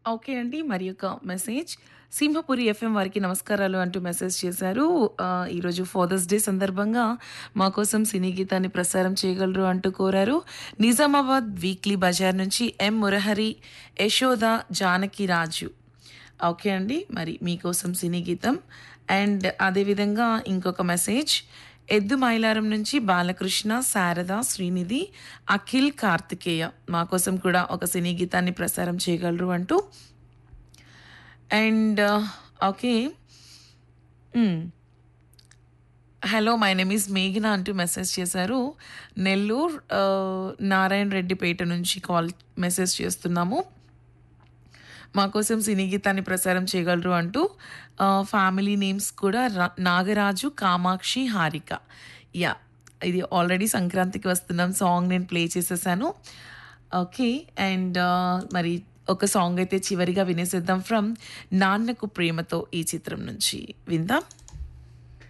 Okay అండి. మరి ఒక మెసేజ్ సింహపురి ఎఫ్ఎం వారికి నమస్కారాలు అంటూ మెసేజ్ చేశారు. ఆహ్, ఈరోజు ఫాదర్స్ డే సందర్భంగా మా కోసం సినీ గీతాన్ని ప్రసారం చేయగలరు అంటూ కోరారు. నిజామాబాద్ వీక్లీ బజార్ నుంచి ఎం మురహరి, యశోద, జానకి రాజు. ఓకే అండి. మరి మీకోసం సినీ గీతం అండ్ అదేవిధంగా ఇంకొక మెసేజ్ ఎద్దు మైలారం నుంచి బాలకృష్ణ, శారద, శ్రీనిధి, అఖిల్, కార్తికేయ మా కోసం కూడా ఒక సినీ గీతాన్ని ప్రసారం చేయగలరు అంటూ and okay. Hmm. Hello my name is మేఘన అంటూ మెసేజ్ చేశారు. నెల్లూరు ఆహ్, నారాయణ రెడ్డిపేట నుంచి కాల్ మెసేజ్ చేస్తున్నాము. మా కోసం సినీ గీతాన్ని ప్రసారం చేయగలరు అంటూ ఆహ్, ఫ్యామిలీ నేమ్స్ కూడా ర నాగరాజు, కామాక్షి, హారిక. యాహ్! ఇది ఆల్రెడీ సంక్రాంతికి వస్తున్నాం సాంగ్ నేను ప్లే చేసేసాను. ఓకే. అండ్ మరి ఒక సాంగ్ అయితే చివరిగా వినేసేద్దాం ఫ్రమ్ 'నాన్నకు ప్రేమతో' ఈ చిత్రం నుంచి విందాం.